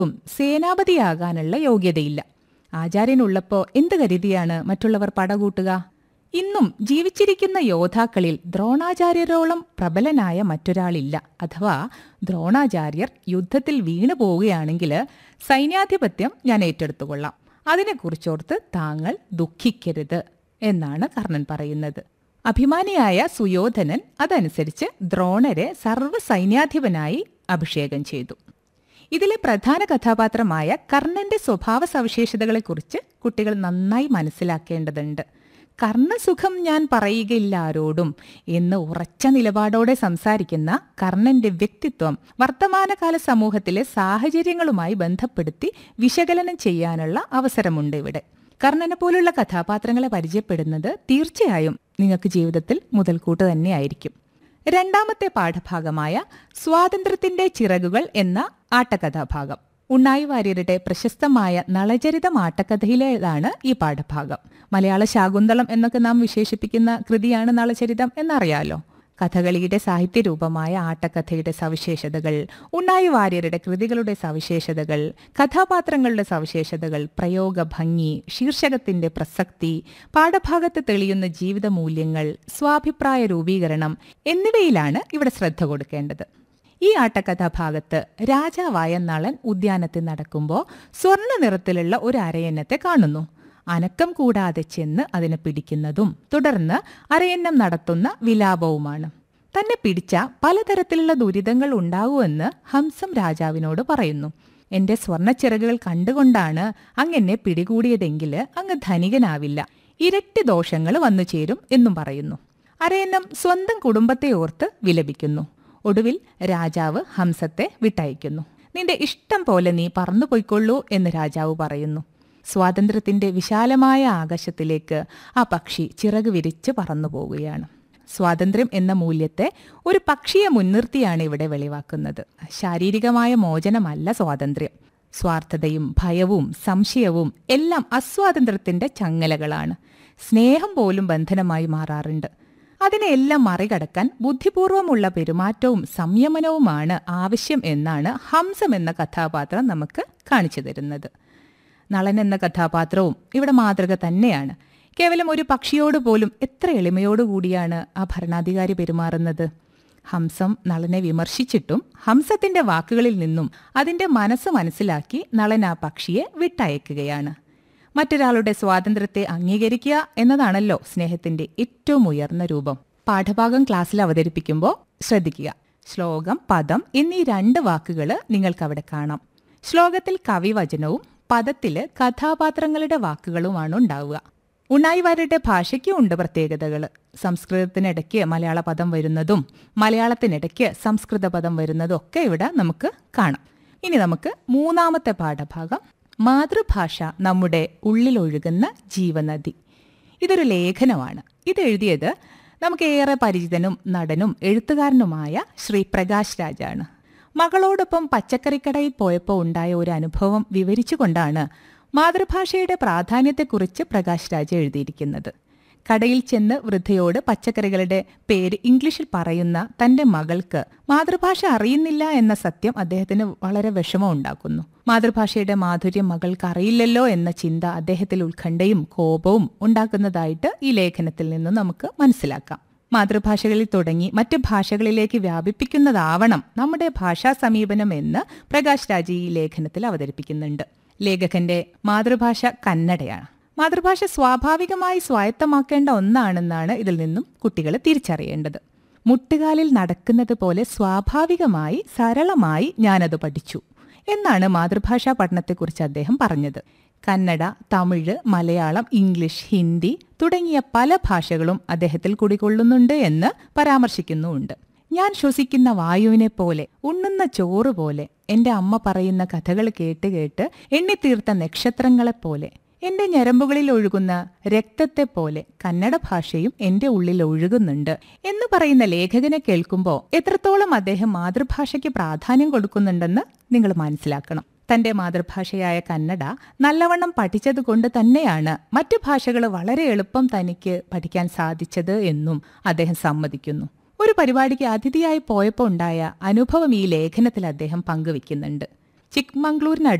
ഉം സേനാപതിയാകാനുള്ള യോഗ്യതയില്ല ആചാര്യനുള്ളപ്പോ എന്ത് കരുതിയാണ് മറ്റുള്ളവർ പടകൂട്ടുക ഇന്നും ജീവിച്ചിരിക്കുന്ന യോദ്ധാക്കളിൽ ദ്രോണാചാര്യരോളം പ്രബലനായ മറ്റൊരാളില്ല അഥവാ ദ്രോണാചാര്യർ യുദ്ധത്തിൽ വീണു പോവുകയാണെങ്കിൽ സൈന്യാധിപത്യം ഞാൻ ഏറ്റെടുത്തുകൊള്ളാം അതിനെക്കുറിച്ചോർത്ത് താങ്കൾ ദുഃഖിക്കരുത് എന്നാണ് കർണൻ പറയുന്നത് അഭിമാനിയായ സുയോധനൻ അതനുസരിച്ച് ദ്രോണരെ സർവ്വ സൈന്യാധിപനായി അഭിഷേകം ചെയ്തു ഇതിലെ പ്രധാന കഥാപാത്രമായ കർണന്റെ സ്വഭാവ സവിശേഷതകളെക്കുറിച്ച് കുട്ടികൾ നന്നായി മനസ്സിലാക്കേണ്ടതുണ്ട് കർണസുഖം ഞാൻ പറയുകയില്ല ആരോടും എന്ന് ഉറച്ച നിലപാടോടെ സംസാരിക്കുന്ന കർണന്റെ വ്യക്തിത്വം വർത്തമാനകാല സമൂഹത്തിലെ സാഹചര്യങ്ങളുമായി ബന്ധപ്പെടുത്തി വിശകലനം ചെയ്യാനുള്ള അവസരമുണ്ട് ഇവിടെ കർണനെ പോലുള്ള കഥാപാത്രങ്ങളെ പരിചയപ്പെടുന്നത് തീർച്ചയായും നിങ്ങൾക്ക് ജീവിതത്തിൽ മുതൽക്കൂട്ട് തന്നെയായിരിക്കും രണ്ടാമത്തെ പാഠഭാഗമായ സ്വാതന്ത്ര്യത്തിന്റെ ചിറകുകൾ എന്ന ആട്ടകഥാഭാഗം ഉണ്ണായി വാര്യരുടെ പ്രശസ്തമായ നളചരിതം ആട്ടക്കഥയിലേതാണ് ഈ പാഠഭാഗം മലയാള ശാകുന്തളം എന്നൊക്കെ നാം വിശേഷിപ്പിക്കുന്ന കൃതിയാണ് നളചരിതം എന്നറിയാലോ കഥകളിയുടെ സാഹിത്യരൂപമായ ആട്ടക്കഥയുടെ സവിശേഷതകൾ ഉണ്ണായി വാര്യരുടെ കൃതികളുടെ സവിശേഷതകൾ കഥാപാത്രങ്ങളുടെ സവിശേഷതകൾ പ്രയോഗ ഭംഗി ശീർഷകത്തിന്റെ പ്രസക്തി പാഠഭാഗത്ത് തെളിയുന്ന ജീവിത മൂല്യങ്ങൾ സ്വാഭിപ്രായ രൂപീകരണം എന്നിവയിലാണ് ഇവിടെ ശ്രദ്ധ കൊടുക്കേണ്ടത് ഈ ആട്ടക്കഥാഭാഗത്ത് രാജാവായ നളൻ ഉദ്യാനത്തിൽ നടക്കുമ്പോൾ സ്വർണ്ണ നിറത്തിലുള്ള ഒരു അരയന്നത്തെ കാണുന്നു അനക്കം കൂടാതെ ചെന്ന് അതിനെ പിടിക്കുന്നതും തുടർന്ന് അരയന്നം നടത്തുന്ന വിലാപവുമാണ് തന്നെ പിടിച്ച പലതരത്തിലുള്ള ദുരിതങ്ങൾ ഉണ്ടാകുമെന്ന് ഹംസം രാജാവിനോട് പറയുന്നു എന്റെ സ്വർണ്ണച്ചിറകുകൾ കണ്ടുകൊണ്ടാണ് അങ്ങ് എന്നെ പിടികൂടിയതെങ്കിൽ അങ്ങ് ധനികനാവില്ല ഇരട്ടി ദോഷങ്ങൾ വന്നു ചേരും എന്നും പറയുന്നു അരയന്നം സ്വന്തം കുടുംബത്തെ ഓർത്ത് വിലപിക്കുന്നു ഒടുവിൽ രാജാവ് ഹംസത്തെ വിട്ടയക്കുന്നു നിന്റെ ഇഷ്ടം പോലെ നീ പറന്നു പോയിക്കൊള്ളൂ എന്ന് രാജാവ് പറയുന്നു സ്വാതന്ത്ര്യത്തിന്റെ വിശാലമായ ആകാശത്തിലേക്ക് ആ പക്ഷി ചിറക് വിരിച്ച് പറന്നു പോവുകയാണ് സ്വാതന്ത്ര്യം എന്ന മൂല്യത്തെ ഒരു പക്ഷിയെ മുൻനിർത്തിയാണ് ഇവിടെ വെളിവാക്കുന്നത് ശാരീരികമായ മോചനമല്ല സ്വാതന്ത്ര്യം സ്വാർത്ഥതയും ഭയവും സംശയവും എല്ലാം അസ്വാതന്ത്ര്യത്തിന്റെ ചങ്ങലകളാണ് സ്നേഹം പോലും ബന്ധനമായി മാറാറുണ്ട് അതിനെല്ലാം മറികടക്കാൻ ബുദ്ധിപൂർവമുള്ള പെരുമാറ്റവും സംയമനവുമാണ് ആവശ്യം എന്നാണ് ഹംസം എന്ന കഥാപാത്രം നമുക്ക് കാണിച്ചു തരുന്നത് നളൻ എന്ന കഥാപാത്രവും ഇവിടെ മാതൃക തന്നെയാണ് കേവലം ഒരു പക്ഷിയോട് പോലും എത്ര എളിമയോടുകൂടിയാണ് ആ ഭരണാധികാരി പെരുമാറുന്നത് ഹംസം നളനെ വിമർശിച്ചിട്ടും ഹംസത്തിന്റെ വാക്കുകളിൽ നിന്നും അതിന്റെ മനസ്സ് മനസ്സിലാക്കി നളൻ ആ പക്ഷിയെ വിട്ടയക്കുകയാണ് മറ്റൊരാളുടെ സ്വാതന്ത്ര്യത്തെ അംഗീകരിക്കുക എന്നതാണല്ലോ സ്നേഹത്തിന്റെ ഏറ്റവും ഉയർന്ന രൂപം പാഠഭാഗം ക്ലാസ്സിൽ അവതരിപ്പിക്കുമ്പോൾ ശ്രദ്ധിക്കുക ശ്ലോകം പദം എന്നീ രണ്ട് വാക്കുകൾ നിങ്ങൾക്ക് അവിടെ കാണാം ശ്ലോകത്തിൽ കവിവചനവും പദത്തില് കഥാപാത്രങ്ങളുടെ വാക്കുകളുമാണ് ഉണ്ടാവുക ഉണ്ണായിവാരുടെ ഭാഷയ്ക്കും ഉണ്ട് പ്രത്യേകതകൾ സംസ്കൃതത്തിനിടയ്ക്ക് മലയാള പദം വരുന്നതും മലയാളത്തിനിടയ്ക്ക് സംസ്കൃത പദം വരുന്നതും ഒക്കെ ഇവിടെ നമുക്ക് കാണാം ഇനി നമുക്ക് മൂന്നാമത്തെ പാഠഭാഗം മാതൃഭാഷ നമ്മുടെ ഉള്ളിലൊഴുകുന്ന ജീവനദി ഇതൊരു ലേഖനമാണ് ഇത് എഴുതിയത് നമുക്ക് ഏറെ പരിചിതനും നടനും എഴുത്തുകാരനുമായ ശ്രീ പ്രകാശ് രാജാണ് മകളോടൊപ്പം പച്ചക്കറിക്കടയിൽ പോയപ്പോൾ ഉണ്ടായ ഒരു അനുഭവം വിവരിച്ചുകൊണ്ടാണ് മാതൃഭാഷയുടെ പ്രാധാന്യത്തെക്കുറിച്ച് പ്രകാശ് രാജ എഴുതിയിരിക്കുന്നത് കടയിൽ ചെന്ന് വൃദ്ധയോട് പച്ചക്കറികളുടെ പേര് ഇംഗ്ലീഷിൽ പറയുന്ന തന്റെ മകൾക്ക് മാതൃഭാഷ അറിയുന്നില്ല എന്ന സത്യം അദ്ദേഹത്തിന് വളരെ വിഷമം ഉണ്ടാക്കുന്നു മാതൃഭാഷയുടെ മാധുര്യം മകൾക്ക് അറിയില്ലല്ലോ എന്ന ചിന്ത അദ്ദേഹത്തിൽ ഉത്കണ്ഠയും കോപവും ഉണ്ടാക്കുന്നതായിട്ട് ഈ ലേഖനത്തിൽ നിന്ന് നമുക്ക് മനസ്സിലാക്കാം മാതൃഭാഷകളിൽ തുടങ്ങി മറ്റ് ഭാഷകളിലേക്ക് വ്യാപിപ്പിക്കുന്നതാവണം നമ്മുടെ ഭാഷാ സമീപനം എന്ന് പ്രകാശ് രാജ് ഈ ലേഖനത്തിൽ അവതരിപ്പിക്കുന്നുണ്ട് ലേഖകന്റെ മാതൃഭാഷ കന്നഡയാണ് മാതൃഭാഷ സ്വാഭാവികമായി സ്വായത്തമാക്കേണ്ട ഒന്നാണെന്നാണ് ഇതിൽ നിന്നും കുട്ടികൾ തിരിച്ചറിയേണ്ടത് മുട്ടുകാലിൽ നടക്കുന്നത് പോലെ സ്വാഭാവികമായി സരളമായി ഞാനത് പഠിച്ചു എന്നാണ് മാതൃഭാഷാ പഠനത്തെക്കുറിച്ച് അദ്ദേഹം പറഞ്ഞത് കന്നഡ തമിഴ് മലയാളം ഇംഗ്ലീഷ് ഹിന്ദി തുടങ്ങിയ പല ഭാഷകളും അദ്ദേഹത്തിൽ കുടികൊള്ളുന്നുണ്ട് എന്ന് പരാമർശിക്കുന്നുമുണ്ട് ഞാൻ ശ്വസിക്കുന്ന വായുവിനെ പോലെ ഉണ്ണുന്ന ചോറ് പോലെ എന്റെ അമ്മ പറയുന്ന കഥകൾ കേട്ട് കേട്ട് എണ്ണിത്തീർത്ത നക്ഷത്രങ്ങളെപ്പോലെ എന്റെ ഞരമ്പുകളിൽ ഒഴുകുന്ന രക്തത്തെ പോലെ കന്നഡ ഭാഷയും എന്റെ ഉള്ളിൽ ഒഴുകുന്നുണ്ട് എന്ന് പറയുന്ന ലേഖകനെ കേൾക്കുമ്പോൾ എത്രത്തോളം അദ്ദേഹം മാതൃഭാഷയ്ക്ക് പ്രാധാന്യം കൊടുക്കുന്നുണ്ടെന്ന് നിങ്ങൾ മനസ്സിലാക്കണം തന്റെ മാതൃഭാഷയായ കന്നഡ നല്ലവണ്ണം പഠിച്ചതുകൊണ്ട് തന്നെയാണ് മറ്റു ഭാഷകൾ വളരെ എളുപ്പം തനിക്ക് പഠിക്കാൻ സാധിച്ചത് എന്നും അദ്ദേഹം സമ്മതിക്കുന്നു ഒരു പരിപാടിക്ക് അതിഥിയായി പോയപ്പോൾ ഉണ്ടായ അനുഭവം ഈ ലേഖനത്തിൽ അദ്ദേഹം പങ്കുവെക്കുന്നുണ്ട് ചിക്മംഗ്ലൂരിനടുത്ത്